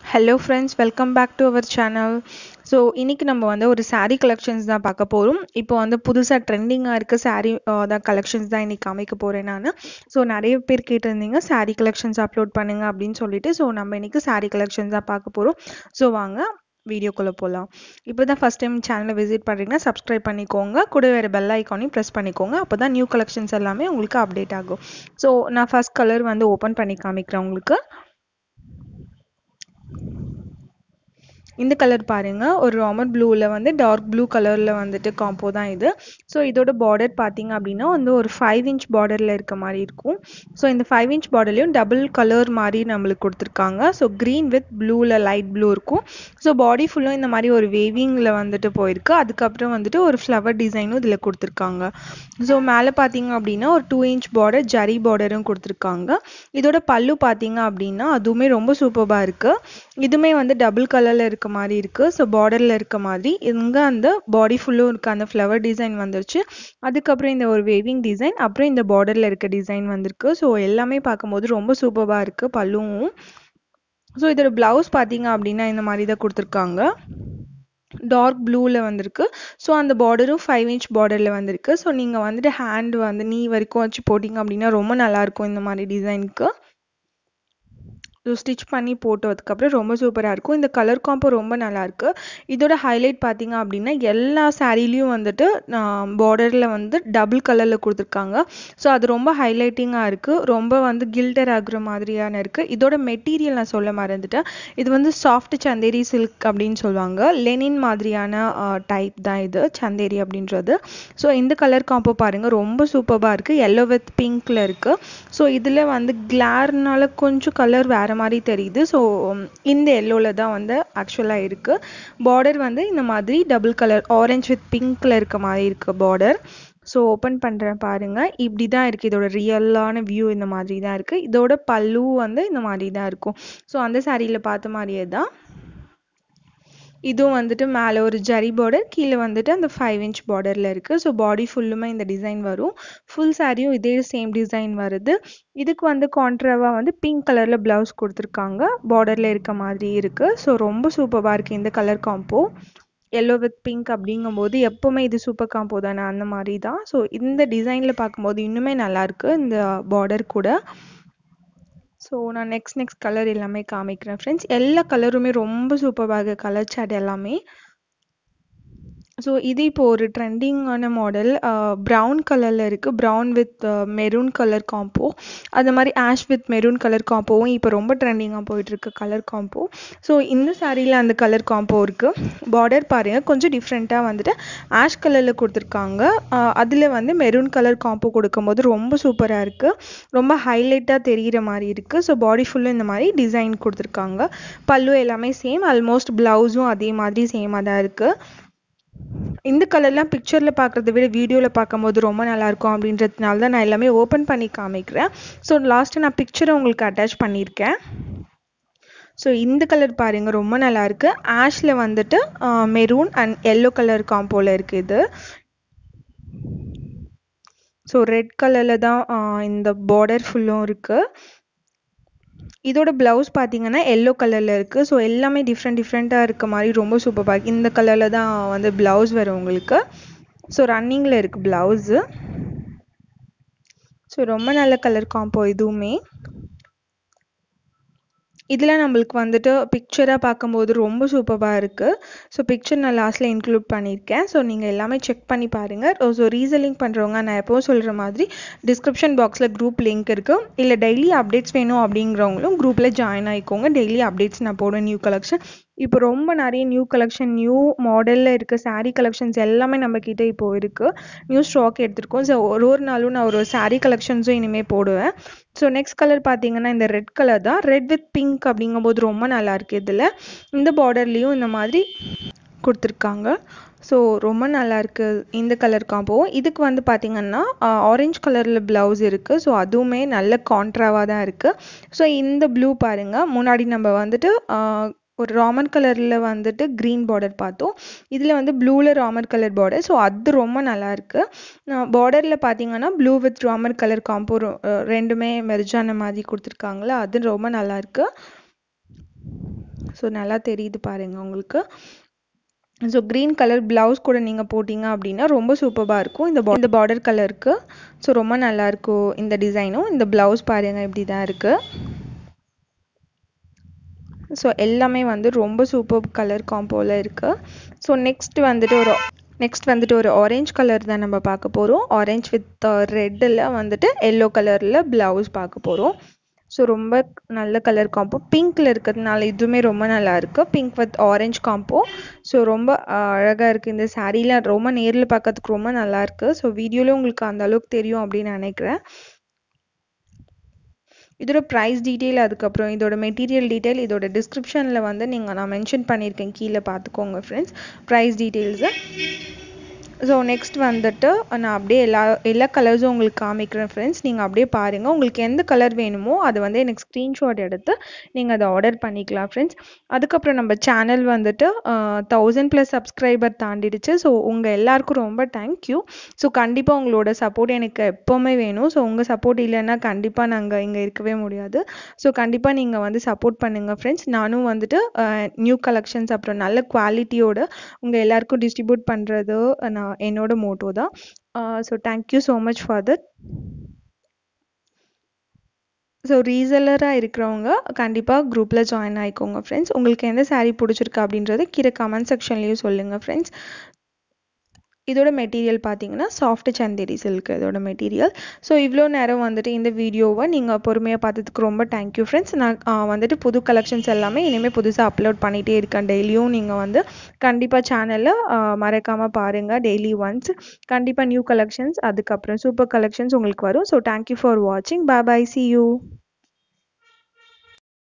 hello friends welcome back to our channel so இன்றைக்கி நம்ம வந்து ஒரு saree கலெக்ஷன்ஸ் தான் பார்க்க போகிறோம் இப்போ வந்து புதுசாக ட்ரெண்டிங்காக இருக்க saree தான் கலெக்ஷன்ஸ் தான் இன்றைக்கி காமிக்க போகிறேன் நான் ஸோ நிறைய பேர் கேட்டிருந்தீங்க saree கலெக்ஷன்ஸ் அப்லோட் பண்ணுங்க அப்படின்னு சொல்லிட்டு ஸோ நம்ம இன்றைக்கி saree கலெக்ஷன்ஸ் தான் பார்க்க போகிறோம் ஸோ வாங்க வீடியோக்குள்ளே போகலாம் இப்போ தான் ஃபஸ்ட் டைம் சேனலை விசிட் பண்ணுறீங்கன்னா சப்ஸ்கிரைப் பண்ணிக்கோங்க கூட வேறு பெல் ஐக்கானையும் ப்ரெஸ் பண்ணிக்கோங்க அப்போ தான் நியூ கலெக்ஷன்ஸ் எல்லாமே உங்களுக்கு அப்டேட் ஆகும் ஸோ நான் ஃபஸ்ட் கலர் வந்து ஓப்பன் பண்ணி காமிக்கிறேன் உங்களுக்கு இந்த கலர் பாருங்க ஒரு ராமர் ப்ளூவில் வந்து டார்க் ப்ளூ கலரில் வந்துட்டு காம்போ தான் இது ஸோ இதோட பார்டர் பார்த்தீங்க அப்படின்னா வந்து ஒரு ஃபைவ் இன்ச் பார்டரில் இருக்க மாதிரி இருக்கும் ஸோ இந்த ஃபைவ் இன்ச் பார்டர்லையும் டபுள் கலர் மாதிரி நம்மளுக்கு கொடுத்துருக்காங்க ஸோ க்ரீன் வித் ப்ளூவில் லைட் ப்ளூ இருக்கும் ஸோ பாடி ஃபுல்லும் இந்த மாதிரி ஒரு வேவிங்கில் வந்துட்டு போயிருக்கு அதுக்கப்புறம் வந்துட்டு ஒரு ஃப்ளவர் டிசைனும் இதில் கொடுத்துருக்காங்க ஸோ மேலே பார்த்தீங்க அப்படின்னா ஒரு டூ இன்ச் பார்டர் ஜரி பார்டரும் கொடுத்துருக்காங்க இதோட பல்லு பார்த்தீங்க அப்படின்னா அதுவுமே ரொம்ப சூப்பராக இருக்குது இதுவுமே வந்து டபுள் கலரில் இருக்க மாதிரி இருக்குது ஸோ பார்டரில் இருக்க மாதிரி இங்கே அந்த பாடி ஃபுல்லும் இருக்க அந்த ஃப்ளவர் டிசைன் வந்துருச்சு அதுக்கப்புறம் இந்த ஒரு வேவிங் டிசைன் அப்புறம் இந்த பார்டரில் இருக்க டிசைன் வந்திருக்கு ஸோ எல்லாமே பார்க்கும்போது ரொம்ப சூப்பராக இருக்குது பல்லுவும் ஸோ இதோட ப்ளவுஸ் பார்த்தீங்க அப்படின்னா இந்த மாதிரி தான் கொடுத்துருக்காங்க டார்க் ப்ளூவில் வந்திருக்கு ஸோ அந்த பார்டரும் ஃபைவ் இன்ச் பார்டரில் வந்திருக்கு ஸோ நீங்கள் வந்துட்டு ஹேண்ட் வந்து நீ வரைக்கும் வச்சு போட்டிங்க அப்படின்னா ரொம்ப நல்லாயிருக்கும் இந்த மாதிரி டிசைனுக்கு ஸோ ஸ்டிச் பண்ணி போட்டதுக்கப்புறம் ரொம்ப சூப்பராக இருக்கும் இந்த கலர் காம்போ ரொம்ப நல்லாயிருக்கு இதோட ஹைலைட் பார்த்தீங்க அப்படின்னா எல்லா சாரீலையும் வந்துட்டு பார்டரில் வந்து டபுள் கலரில் கொடுத்துருக்காங்க ஸோ அது ரொம்ப ஹைலைட்டிங்காக இருக்குது ரொம்ப வந்து கில்டர் ஆகுற மாதிரியான இருக்குது இதோட மெட்டீரியல் நான் சொல்ல மறந்துட்டேன் இது வந்து சாஃப்ட் சந்தேரி சில்க் அப்படின்னு சொல்லுவாங்க லெனின் மாதிரியான டைப் தான் இது சந்தேரி அப்படின்றது ஸோ இந்த கலர் காம்போ பாருங்கள் ரொம்ப சூப்பராக இருக்குது எல்லோ வித் பிங்க்கில் இருக்குது ஸோ இதில் வந்து கிளார்னால கொஞ்சம் கலர் வேறு மாதிரி தெரியுது ஸோ இந்த எல்லோவில் தான் வந்து ஆக்சுவலாக இருக்குது பார்டர் வந்து இந்த மாதிரி டபுள் கலர் ஆரஞ்ச் வித் பிங்க்கில் இருக்க மாதிரி இருக்குது பார்டர் ஸோ ஓப்பன் பண்ணுறேன் பாருங்கள் இப்படி தான் இருக்குது இதோட ரியலான வியூ இந்த மாதிரி தான் இருக்குது இதோட பல்லு வந்து இந்த மாதிரி தான் இருக்கும் ஸோ அந்த சாரியில் பார்த்த மாதிரியே தான் இதுவும் வந்துட்டு மேலே ஒரு ஜரி பார்டர் கீழே வந்துட்டு அந்த ஃபைவ் இன்ச் பார்டரில் இருக்குது ஸோ பாடி ஃபுல்லுமே இந்த டிசைன் வரும் ஃபுல் சாரியும் இதே சேம் டிசைன் வருது இதுக்கு வந்து கான்ட்ராவாக வந்து பிங்க் கலரில் ப்ளவுஸ் கொடுத்துருக்காங்க பார்டரில் இருக்க மாதிரி இருக்குது ஸோ ரொம்ப சூப்பராக இருக்குது இந்த colour combo yellow with pink அப்படிங்கும்போது எப்போவுமே இது சூப்பர் காம்போ தானே அந்த மாதிரி தான் ஸோ இந்த டிசைனில் பார்க்கும்போது இன்னுமே நல்லாயிருக்கு இந்த பார்டர் கூட ஸோ நான் நெக்ஸ்ட் நெக்ஸ்ட் கலர் எல்லாமே காமிக்கிறேன் ஃப்ரெண்ட்ஸ் எல்லா கலருமே ரொம்ப சூப்பராக கலர் சாட் எல்லாமே ஸோ இது இப்போ ஒரு ட்ரெண்டிங்கான மாடல் ப்ரௌன் கலரில் இருக்குது brown with maroon colour combo அது மாதிரி ஆஷ் வித் மெரூன் கலர் காம்போவும் இப்போ ரொம்ப ட்ரெண்டிங்காக போயிட்டுருக்கு கலர் காம்போ ஸோ இந்த சாரியில் அந்த கலர் காம்போ இருக்குது பார்டர் பாருங்கள் கொஞ்சம் டிஃப்ரெண்ட்டாக வந்துட்டு ஆஷ் கலரில் கொடுத்துருக்காங்க அதில் வந்து மெரூன் கலர் காம்போ கொடுக்கும்போது ரொம்ப சூப்பராக இருக்குது ரொம்ப ஹைலைட்டாக தெரிகிற மாதிரி இருக்குது ஸோ பாடி ஃபுல்லும் இந்த மாதிரி டிசைன் கொடுத்துருக்காங்க பல்லு எல்லாமே சேம் ஆல்மோஸ்ட் ப்ளவுஸும் அதே மாதிரி சேமாக தான் இருக்குது இந்த கலர்லாம் பிக்சரில் பார்க்குறத விட வீடியோவில் பார்க்கும்போது ரொம்ப நல்லாயிருக்கும் அப்படின்றதுனால தான் நான் எல்லாமே ஓப்பன் பண்ணி காமிக்கிறேன் ஸோ லாஸ்ட்டு நான் பிக்சரை உங்களுக்கு அட்டாச் பண்ணியிருக்கேன் ஸோ இந்த கலர் பாருங்கள் ரொம்ப நல்லாயிருக்கு ஆஷில் வந்துட்டு மெரூன் அண்ட் எல்லோ கலர் காம்போவில் இருக்குது இது ஸோ ரெட் கலரில் தான் இந்த பார்டர் ஃபுல்லும் இருக்குது இதோட ப்ளவுஸ் பார்த்தீங்கன்னா எல்லோ கலரில் இருக்குது ஸோ எல்லாமே டிஃப்ரெண்ட் டிஃப்ரெண்ட்டாக இருக்க மாதிரி ரொம்ப சூப்பராக இருக்குது இந்த கலரில் தான் வந்து ப்ளவுஸ் வரும் உங்களுக்கு ஸோ ரன்னிங்கில் இருக்குது ப்ளவுஸு ஸோ ரொம்ப நல்ல கலர் காம்போ இதுவுமே இதில் நம்மளுக்கு வந்துட்டு பிக்சராக பார்க்கும்போது ரொம்ப சூப்பராக இருக்குது ஸோ பிக்சர் நான் லாஸ்ட்டில் இன்க்ளூட் பண்ணியிருக்கேன் ஸோ நீங்கள் எல்லாமே செக் பண்ணி பாருங்கள் ஸோ ரீசெல்லிங் பண்ணுறவங்க நான் எப்போவும் சொல்கிற மாதிரி டிஸ்கிரிப்ஷன் பாக்ஸில் குரூப் லிங்க் இருக்குது இல்லை டெய்லி அப்டேட்ஸ் வேணும் அப்படிங்கிறவங்களும் குரூப்பில் ஜாயின் ஆகிக்கோங்க டெய்லி அப்டேட்ஸ் நான் போடுவேன் நியூ கலெக்ஷன் இப்போ ரொம்ப நிறைய நியூ கலெக்ஷன் நியூ மாடலில் இருக்க சாரீ கலெக்ஷன்ஸ் எல்லாமே நம்மக்கிட்ட இப்போது இருக்குது நியூ ஸ்டாக் எடுத்திருக்கோம் ஸோ ஒரு ஒரு நாளும் நான் ஒரு சாரீ கலெக்ஷன்ஸும் இனிமேல் போடுவேன் ஸோ நெக்ஸ்ட் கலர் பார்த்தீங்கன்னா இந்த ரெட் கலர் தான் ரெட் வித் பிங்க் அப்படிங்கும்போது ரொம்ப நல்லாயிருக்கு இதில் இந்த பார்டர்லேயும் இந்த மாதிரி கொடுத்துருக்காங்க ஸோ ரொம்ப நல்லாயிருக்கு இந்த கலர் காம்போ இதுக்கு வந்து பார்த்திங்கன்னா ஆரஞ்ச் கலரில் ப்ளவுஸ் இருக்குது ஸோ அதுவுமே நல்ல கான்ட்ராவாக தான் இருக்குது ஸோ இந்த ப்ளூ பாருங்கள் முன்னாடி நம்ம வந்துட்டு ஒரு ராமர் கலரில் வந்துட்டு க்ரீன் பார்டர் பார்த்தோம் இதில் வந்து ப்ளூவில் ராமர் கலர் பார்டர் ஸோ அது ரொம்ப நல்லாயிருக்கு பார்டரில் பார்த்தீங்கன்னா blue with Ramar colour combo ரெண்டுமே மெர்ஜான மாதிரி கொடுத்துருக்காங்களா அது ரொம்ப நல்லாயிருக்கு ஸோ நல்லா தெரியுது பாருங்கள் உங்களுக்கு ஸோ க்ரீன் கலர் ப்ளவுஸ் கூட நீங்கள் போட்டிங்க அப்படின்னா ரொம்ப சூப்பராக இருக்கும் இந்த இந்த பார்டர் கலருக்கு ஸோ ரொம்ப நல்லாயிருக்கும் இந்த டிசைனும் இந்த ப்ளவுஸ் பாருங்கள் இப்படி தான் இருக்குது ஸோ எல்லாமே வந்து ரொம்ப சூப்பர் கலர் காம்போவில் இருக்குது ஸோ நெக்ஸ்ட் வந்துட்டு ஒரு நெக்ஸ்ட் வந்துட்டு ஒரு ஆரஞ்ச் கலர் தான் நம்ம பார்க்க போகிறோம் ஆரஞ்ச் வித் ரெட்டில் வந்துட்டு எல்லோ கலரில் ப்ளவுஸ் பார்க்க போகிறோம் ஸோ ரொம்ப நல்ல கலர் காம்போ பிங்க்கில் இருக்கிறதுனால இதுவுமே ரொம்ப நல்லா இருக்குது pink with orange combo so ரொம்ப அழகாக இருக்குது இந்த சாரீலாம் ரொம்ப நேரில் பார்க்கறதுக்கு ரொம்ப நல்லா இருக்குது ஸோ வீடியோவில் உங்களுக்கு அந்த அளவுக்கு தெரியும் அப்படின்னு நினைக்கிறேன் இதோட ப்ரைஸ் டீட்டெயில் அதுக்கப்புறம் இதோட மெட்டீரியல் டீட்டெயில் இதோட டிஸ்கிரிப்ஷனில் வந்து நீங்கள் நான் மென்ஷன் பண்ணியிருக்கேன் கீழே பார்த்துக்கோங்க ஃப்ரெண்ட்ஸ் ப்ரைஸ் டீட்டெயில்ஸை ஸோ நெக்ஸ்ட் வந்துட்டு நான் அப்படியே எல்லா எல்லா கலர்ஸும் உங்களுக்கு காமிக்கிறேன் ஃப்ரெண்ட்ஸ் நீங்கள் அப்படியே பாருங்கள் உங்களுக்கு எந்த கலர் வேணுமோ அதை வந்து எனக்கு ஸ்க்ரீன்ஷாட் எடுத்து நீங்கள் அதை ஆர்டர் பண்ணிக்கலாம் ஃப்ரெண்ட்ஸ் அதுக்கப்புறம் நம்ம சேனல் வந்துட்டு தௌசண்ட் ப்ளஸ் சப்ஸ்கிரைபர் தாண்டிடுச்சு ஸோ உங்கள் எல்லாருக்கும் ரொம்ப தேங்க்யூ ஸோ கண்டிப்பாக உங்களோட சப்போர்ட் எனக்கு எப்போவுமே வேணும் ஸோ உங்கள் சப்போர்ட் இல்லைன்னா கண்டிப்பாக நாங்கள் இங்கே இருக்கவே முடியாது ஸோ கண்டிப்பாக நீங்கள் வந்து சப்போர்ட் பண்ணுங்கள் ஃப்ரெண்ட்ஸ் நானும் வந்துட்டு நியூ கலெக்ஷன்ஸ் அப்புறம் நல்ல குவாலிட்டியோட உங்கள் எல்லாருக்கும் டிஸ்ட்ரிபியூட் பண்ணுறது நான் என்னோட மோட்டோ தான் so thank you so much for that so ரீசெல்லராக இருக்கிறவங்க கண்டிப்பாக குரூப்பில் ஜாயின் ஆகிக்கோங்க ஃப்ரெண்ட்ஸ் உங்களுக்கு எந்த சாரீ பிடிச்சிருக்கு அப்படின்றது கீழே கமெண்ட் செக்ஷன்லேயும் சொல்லுங்கள் ஃப்ரெண்ட்ஸ் இதோட மெட்டீரியல் பார்த்தீங்கன்னா சாஃப்ட் சந்தேரி சில்க் இதோட மெட்டீரியல் ஸோ இவ்வளோ நேரம் வந்துட்டு இந்த வீடியோவை நீங்கள் பொறுமையாக பார்த்ததுக்கு ரொம்ப தேங்க்யூ ஃப்ரெண்ட்ஸ் நான் வந்துட்டு புது கலெக்ஷன்ஸ் எல்லாமே இனிமேல் புதுசாக அப்லோட் பண்ணிகிட்டே இருக்கேன் டெய்லியும் நீங்கள் வந்து கண்டிப்பாக சேனலில் மறக்காமல் பாருங்கள் டெய்லி ஒன்ஸ் கண்டிப்பாக நியூ கலெக்ஷன்ஸ் அதுக்கப்புறம் சூப்பர் கலெக்ஷன்ஸ் உங்களுக்கு வரும் ஸோ தேங்க்யூ ஃபார் வாட்சிங் பை பை சி யூ